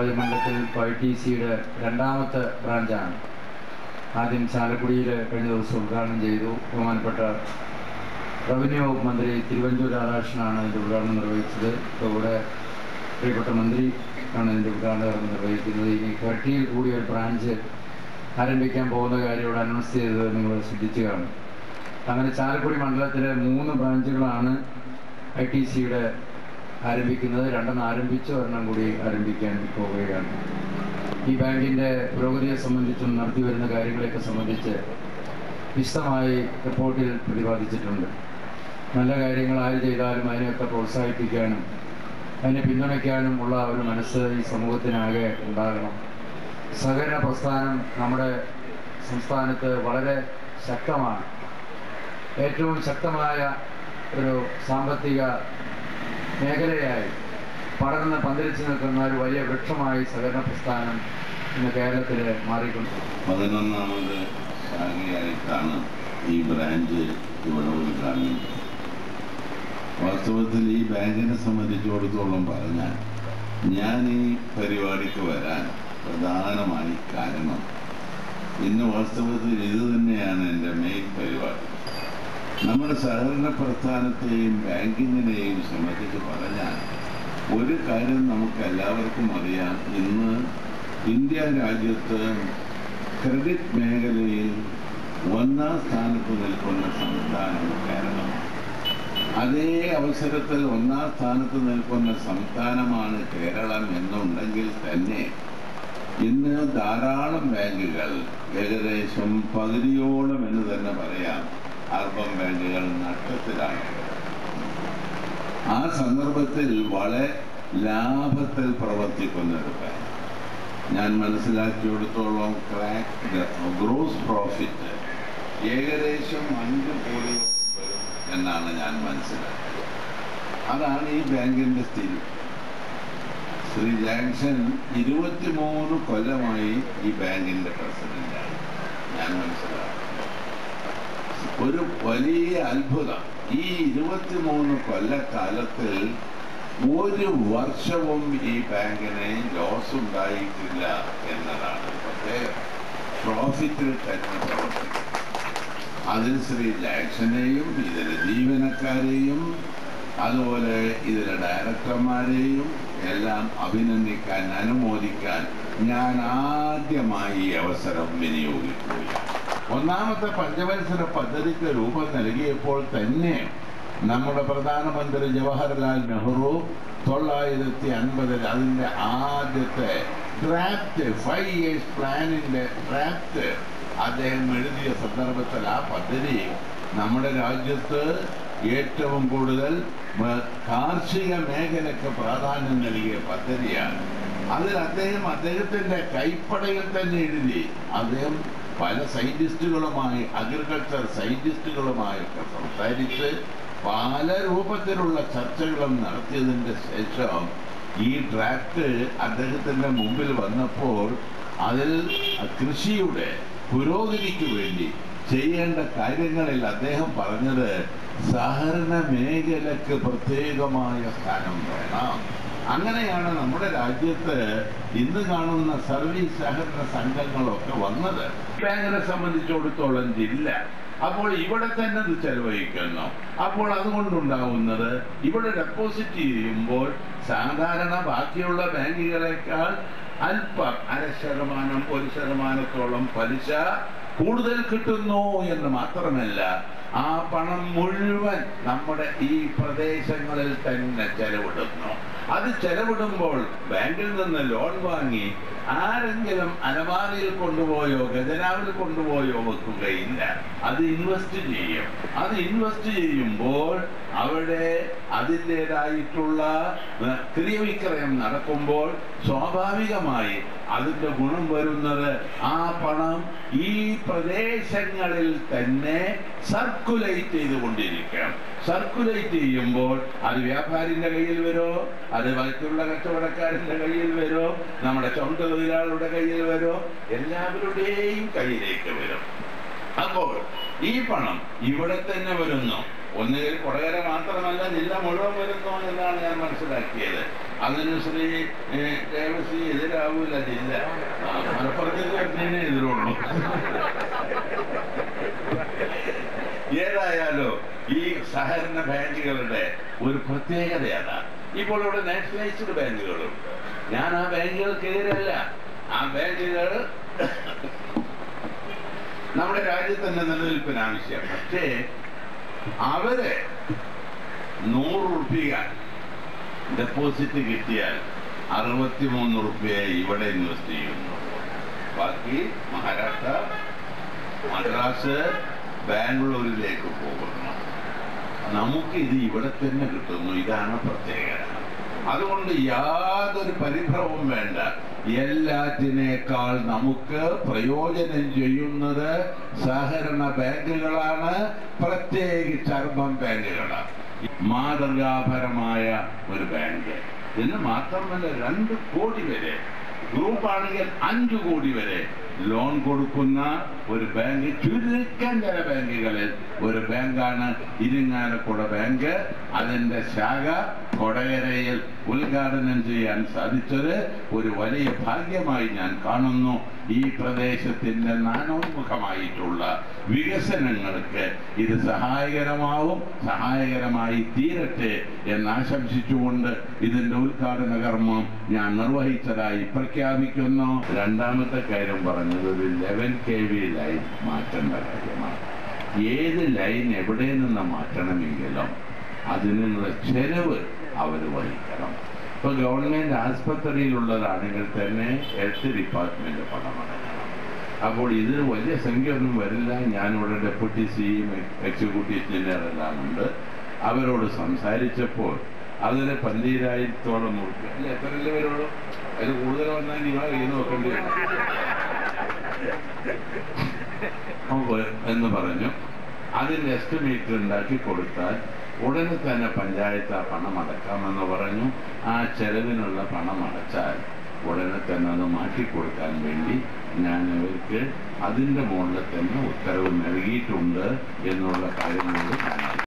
നിയോജക മണ്ഡലത്തിൽ Y T സിയുടെ രണ്ടാമത്തെ ബ്രാഞ്ചാണ് ആദ്യം ചാലക്കുടിയിൽ കഴിഞ്ഞ ദിവസം ഉദ്ഘാടനം ചെയ്തു ബഹുമാനപ്പെട്ട റവന്യൂ വകുപ്പ് മന്ത്രി തിരുവഞ്ചൂർ രാധാകൃഷ്ണനാണ് ഇതിൻ്റെ ഉദ്ഘാടനം നിർവഹിച്ചത് ഇപ്പോൾ ഇവിടെ പ്രിയപ്പെട്ട മന്ത്രി ആണ് ഇതിൻ്റെ ഉദ്ഘാടനം നിർവഹിക്കുന്നത് ഇനി കട്ടിയിൽ കൂടി ഒരു ബ്രാഞ്ച് ആരംഭിക്കാൻ പോകുന്ന കാര്യം ഇവിടെ അനൗൺസ് ചെയ്തത് നിങ്ങൾ ശ്രദ്ധിച്ചു കാണും അങ്ങനെ ചാലക്കുടി മണ്ഡലത്തിലെ മൂന്ന് ബ്രാഞ്ചുകളാണ് ഐ ടി സിയുടെ ആരംഭിക്കുന്നത് രണ്ടെണ്ണം ആരംഭിച്ചു ഒരെണ്ണം കൂടി ആരംഭിക്കാൻ പോവുകയാണ് ഈ ബാങ്കിൻ്റെ പുരോഗതിയെ സംബന്ധിച്ചും നടത്തി വരുന്ന കാര്യങ്ങളെയൊക്കെ സംബന്ധിച്ച് വിശദമായി റിപ്പോർട്ടിൽ പ്രതിപാദിച്ചിട്ടുണ്ട് നല്ല കാര്യങ്ങൾ ആര് ചെയ്താലും അതിനെയൊക്കെ പ്രോത്സാഹിപ്പിക്കാനും അതിനെ പിന്തുണയ്ക്കാനും ഉള്ള ഒരു മനസ്സ് ഈ സമൂഹത്തിനാകെ ഉണ്ടാകണം സഹകരണ പ്രസ്ഥാനം നമ്മുടെ സംസ്ഥാനത്ത് വളരെ ശക്തമാണ് ഏറ്റവും ശക്തമായ ഒരു സാമ്പത്തിക മേഖലയായി പടർന്ന് പന്തലിച്ച് നിൽക്കുന്ന ഒരു വലിയ വൃക്ഷമായി സഹകരണ പ്രസ്ഥാനം ഇന്ന് കേരളത്തിൽ മാറിക്കൊണ്ട് പതിനൊന്നാമത് ശാഖയായിട്ടാണ് ഈ ബ്രാഞ്ച് ഇവിടെ ഉദ്ഘാടനം ചെയ്തത്. വാസ്തവത്തിൽ ഈ ബാങ്കിനെ സംബന്ധിച്ചിടത്തോളം പറഞ്ഞാൽ ഞാൻ ഈ പരിപാടിക്ക് വരാൻ പ്രധാനമായി കാരണം ഇന്ന് വാസ്തവത്തിൽ ഇത് തന്നെയാണ് എൻ്റെ മെയിൻ പരിപാടി നമ്മുടെ സഹകരണ പ്രസ്ഥാനത്തെയും ബാങ്കിങ്ങിനെയും സംബന്ധിച്ച് പറഞ്ഞാൽ ഒരു കാര്യം നമുക്ക് എല്ലാവർക്കും അറിയാം ഇന്ന് ഇന്ത്യ രാജ്യത്ത് ക്രെഡിറ്റ് മേഖലയിൽ ഒന്നാം സ്ഥാനത്ത് നിൽക്കുന്ന സംസ്ഥാനം കേരളമാണ് അതേ അവസരത്തിൽ ഒന്നാം സ്ഥാനത്ത് നിൽക്കുന്ന സംസ്ഥാനമാണ് കേരളം എന്നുണ്ടെങ്കിൽ തന്നെ ഇന്ന് ധാരാളം ബാങ്കുകൾ ഏകദേശം പകുതിയോളം എന്ന് തന്നെ പറയാം അർബൻ ബാങ്കുകൾ നഷ്ടത്തിലാണ് ആ സന്ദർഭത്തിൽ വളരെ ലാഭത്തിൽ പ്രവർത്തിക്കുന്ന ഒരു ബാങ്ക് ഞാൻ മനസ്സിലാക്കിയെടുത്തോളം ക്രാക്ക് ഗ്രോസ് പ്രോഫിറ്റ് ഏകദേശം അഞ്ച് കോടി വരും എന്നാണ് ഞാൻ മനസ്സിലാക്കിയത് അതാണ് ഈ ബാങ്കിന്റെ സ്ഥിതി ശ്രീ ജാക്സൺ ഇരുപത്തിമൂന്ന് കൊല്ലമായി ഈ ബാങ്കിന്റെ പ്രസിഡന്റാണ് ഞാൻ മനസ്സിലാക്കുന്നത് ഒരു വലിയ അത്ഭുതം ഈ ഇരുപത്തിമൂന്ന് കൊല്ലക്കാലത്തിൽ ഒരു വർഷവും ഈ ബാങ്കിന് ലോസ് ഉണ്ടായിട്ടില്ല എന്നതാണ് പ്രത്യേകം പ്രോഫിറ്റിൽ തന്നെ പ്രവർത്തിക്കും അതിൽ ശ്രീ ജാക്സനെയും ഇതിലെ ജീവനക്കാരെയും അതുപോലെ ഇതിലെ ഡയറക്ടർമാരെയും എല്ലാം അഭിനന്ദിക്കാൻ അനുമോദിക്കാൻ ഞാൻ ആദ്യമായി ഈ അവസരം വിനിയോഗിക്കുകയാണ് ഒന്നാമത്തെ പഞ്ചവത്സര പദ്ധതിക്ക് രൂപം നൽകിയപ്പോൾ തന്നെ നമ്മുടെ പ്രധാനമന്ത്രി ജവഹർലാൽ നെഹ്റു തൊള്ളായിരത്തി അൻപതിൽ അതിൻ്റെ ആദ്യത്തെ ഡ്രാഫ്റ്റ് ഫൈവ് ഇയേഴ്സ് പ്ലാനിൻ്റെ ഡ്രാഫ്റ്റ് അദ്ദേഹം എഴുതിയ സന്ദർഭത്തിൽ ആ പദ്ധതി നമ്മുടെ രാജ്യത്ത് ഏറ്റവും കൂടുതൽ മ- കാർഷിക മേഖലയ്ക്ക് പ്രാധാന്യം നൽകിയ പദ്ധതിയാണ് അതിൽ അദ്ദേഹം അദ്ദേഹത്തിന്റെ കൈപ്പടയിൽ തന്നെ എഴുതി അദ്ദേഹം പല സയന്റിസ്റ്റുകളുമായി അഗ്രികൾച്ചർ സയന്റിസ്റ്റുകളുമായൊക്കെ സംസാരിച്ച് പല രൂപത്തിലുള്ള ചർച്ചകളും നടത്തിയതിന്റെ ശേഷം ഈ ഡ്രാഫ്റ്റ് അദ്ദേഹത്തിന്റെ മുമ്പിൽ വന്നപ്പോൾ അതിൽ കൃഷിയുടെ പുരോഗതിക്ക് വേണ്ടി ചെയ്യേണ്ട കാര്യങ്ങളിൽ അദ്ദേഹം പറഞ്ഞത് സഹകരണ മേഖലക്ക് പ്രത്യേകമായ സ്ഥാനം വേണം അങ്ങനെയാണ് നമ്മുടെ രാജ്യത്ത് ഇന്ന് കാണുന്ന സർവീസ് സഹകരണ സംഘങ്ങളൊക്കെ വന്നത് ബാങ്കിനെ സംബന്ധിച്ചിടത്തോളം ജില്ല അപ്പോൾ ഇവിടെ തന്നെ ഇത് ചെലവഴിക്കുന്നു അപ്പോൾ അതുകൊണ്ടുണ്ടാവുന്നത് ഇവിടെ ഡെപ്പോസിറ്റ് ചെയ്യുമ്പോൾ സാധാരണ ബാക്കിയുള്ള ബാങ്കുകളെക്കാൾ അല്പം അര ശതമാനം ഒരു ശതമാനത്തോളം പലിശ കൂടുതൽ കിട്ടുന്നു എന്ന് മാത്രമല്ല ആ പണം മുഴുവൻ നമ്മുടെ ഈ പ്രദേശങ്ങളിൽ തന്നെ ചെലവിടുന്നു അത് ചെലവിടുമ്പോൾ ബാങ്കിൽ നിന്ന് ലോൺ വാങ്ങി ആരെങ്കിലും അലമാരയിൽ കൊണ്ടുപോയോ ഖജനാവിൽ കൊണ്ടുപോയോ വെക്കുകയില്ല അത് ഇൻവെസ്റ്റ് ചെയ്യും അത് ഇൻവെസ്റ്റ് ചെയ്യുമ്പോൾ അവിടെ അതിൻ്റെതായിട്ടുള്ള ഏഹ്, ക്രിയവിക്രയം നടക്കുമ്പോൾ സ്വാഭാവികമായി അതിന്റെ ഗുണം വരുന്നത് ആ പണം ഈ പ്രദേശങ്ങളിൽ തന്നെ സർക്കുലേറ്റ് ചെയ്തുകൊണ്ടിരിക്കണം സർക്കുലേറ്റ് ചെയ്യുമ്പോൾ അത് വ്യാപാരിന്റെ കയ്യിൽ വരോ അത് ബാക്കിയുള്ള കച്ചവടക്കാരന്റെ കയ്യിൽ വരോ നമ്മുടെ ചുമട്ട് തൊഴിലാളിയുടെ കയ്യിൽ വരോ എല്ലാവരുടെയും കയ്യിലേക്ക് വരും അപ്പോൾ ഈ പണം ഇവിടെ തന്നെ വരുന്നു ഒന്നുകിൽ കൊടകര മാത്രമല്ല ജില്ല മുഴുവൻ വരുന്നു എന്നാണ് ഞാൻ മനസ്സിലാക്കിയത് അതിന് ശ്രീ ഏ, ദേവശ്രീ എതിരാവൂല ജില്ല ആ, മലപ്പുറത്തേക്ക് വരുന്നതിനെ എതിരുള്ളൂ ഏതായാലും ഈ സഹകരണ ബാങ്കുകളുടെ ഒരു പ്രത്യേകത അതാണ് ഇപ്പോൾ ഇവിടെ നാഷണലൈസ്ഡ് ബാങ്കുകളും ഞാൻ ആ ബാങ്കുകൾക്കെതിരല്ല ആ ബാങ്കുകൾ നമ്മുടെ രാജ്യത്തിന്റെ നിലനിൽപ്പിന് ആവശ്യം പക്ഷേ അവര് നൂറ് റുപ്യ ഡെപ്പോസിറ്റ് കിട്ടിയാൽ അറുപത്തിമൂന്ന് റുപ്യ ഇവിടെ ഇൻവെസ്റ്റ് ചെയ്യുന്നു ബാക്കി മഹാരാഷ്ട്ര മദ്രാസ് ബാംഗ്ലൂരിലേക്ക് പോകുന്നു നമുക്ക് ഇത് ഇവിടെ തന്നെ കിട്ടുന്നു ഇതാണ് പ്രത്യേകത അതുകൊണ്ട് യാതൊരു പരിഭ്രമവും വേണ്ട എല്ലാറ്റിനേക്കാൾ നമുക്ക് പ്രയോജനം ചെയ്യുന്നത് സഹകരണ ബാങ്കുകളാണ് പ്രത്യേകിച്ച് അർബൻ ബാങ്കുകളാണ് മാതൃകാപരമായ ഒരു ബാങ്ക് എന്ന് മാത്രമല്ല രണ്ട് കോടി വരെ ഗ്രൂപ്പ് ആണെങ്കിൽ അഞ്ചു കോടി വരെ ലോൺ കൊടുക്കുന്ന ഒരു ബാങ്ക് ചുരുക്കം ചില ബാങ്കുകളിൽ ഒരു ബാങ്കാണ് ഇരിങ്ങാലക്കുട ബാങ്ക് അതിന്റെ ശാഖ കൊടകരയിൽ ഉദ്ഘാടനം ചെയ്യാൻ സാധിച്ചത് ഒരു വലിയ ഭാഗ്യമായി ഞാൻ കാണുന്നു ഈ പ്രദേശത്തിന്റെ നാനോന്മുഖമായിട്ടുള്ള വികസനങ്ങൾക്ക് ഇത് സഹായകരമാവും സഹായകരമായി തീരട്ടെ എന്ന് ആശംസിച്ചുകൊണ്ട് ഇതിന്റെ ഉദ്ഘാടന കർമ്മം ഞാൻ നിർവഹിച്ചതായി പ്രഖ്യാപിക്കുന്നു രണ്ടാമത്തെ കാര്യം പറഞ്ഞത് ഒരു ലെവൻ കെ വി ലൈൻ മാറ്റേണ്ട കാര്യമാണ് ഏത് ലൈൻ എവിടെ നിന്ന് മാറ്റണമെങ്കിലും അതിനുള്ള ചെലവ് അവർ വഹിക്കണം ഇപ്പൊ ഗവൺമെന്റ് ആസ്പത്രിയിലുള്ളതാണെങ്കിൽ തന്നെ ഹെൽത്ത് ഡിപ്പാർട്ട്മെന്റ് പണമടക്കണം അപ്പോൾ ഇത് വലിയ സംഖ്യ ഒന്നും വരില്ല ഞാനിവിടെ ഡെപ്യൂട്ടി സിയും എക്സിക്യൂട്ടീവ് എഞ്ചിനീയർ എല്ലാം ഉണ്ട് അവരോട് സംസാരിച്ചപ്പോൾ അതിന് പന്തീരായിരത്തോളം ഉറുപ്പ്യ അല്ല എത്ര അല്ലേ വരുള്ളൂ അതിൽ കൂടുതൽ വന്നാൽ നീ കയ്യിൽ നോക്കേണ്ടി വരും അപ്പോൾ എന്ന് പറഞ്ഞു അതിന് എസ്റ്റിമേറ്റ് ഉണ്ടാക്കി കൊടുത്താൽ ഉടനെ തന്നെ പഞ്ചായത്ത് ആ പണം അടക്കാമെന്ന് പറഞ്ഞു ആ ചെലവിനുള്ള പണം അടച്ചാൽ ഉടനെ തന്നെ അത് മാറ്റിക്കൊടുക്കാൻ വേണ്ടി ഞാൻ അവർക്ക് അതിൻ്റെ മുകളിൽ തന്നെ ഉത്തരവ് നൽകിയിട്ടുണ്ട് എന്നുള്ള കാര്യങ്ങളോട് ഞാൻ